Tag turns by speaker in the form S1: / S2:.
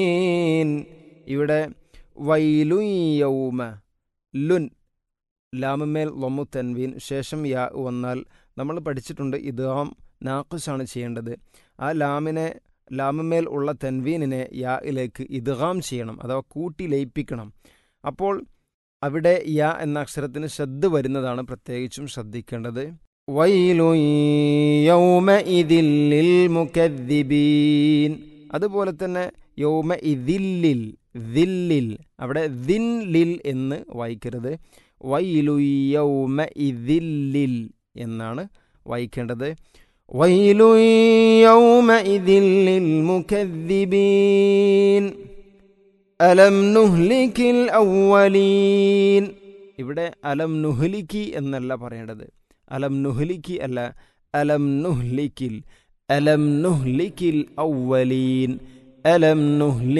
S1: ഇവിടെ വൈലു യൗമ ലുൻ ലാമമേൽ ലൊമു തൻവീൻ ശേഷം യാ വന്നാൽ നമ്മൾ പഠിച്ചിട്ടുണ്ട് ഇദ്ഗാം നാഖുസാണ് ചെയ്യേണ്ടത് ആ ലാമിനെ ലാമമേൽ ഉള്ള തൻവീനിനെ യായിലേക്ക് ഇദ്ഗാം ചെയ്യണം അഥവാ കൂട്ടി ലയിപ്പിക്കണം അപ്പോൾ അവിടെ യ എന്ന അക്ഷരത്തിന് ശ്രദ്ധ വരുന്നതാണ് പ്രത്യേകിച്ചും ശ്രദ്ധിക്കേണ്ടത് വൈലു യൗമ ഇതില്ലിൽ മുക്കദ്ദിബീൻ അതുപോലെ തന്നെ യൗമ ഇതില്ലിൽ ദില്ലിൽ അവിടെ ദിൻ ലിൽ എന്ന് വായിക്കരുത് വൈലു യൗമ ഇതില്ലിൽ എന്നാണ് വായിക്കേണ്ടത് വൈലു യൗമ ഇതില്ലിൽ മുക്കദ്ദിബീൻ അലം നുഹ്ലിക്കിൽ ഔവലീൻ ഇവിടെ അലം നുഹ്ലിക്കി എന്നല്ല പറയേണ്ടത് അലം നുഹ്ലിക്കി അല്ല അലം നുഹ്ലിക്കിൽ അലം നുഹ്ലിക്കിൽ ഔവലീൻ അലം നുഹ്ലി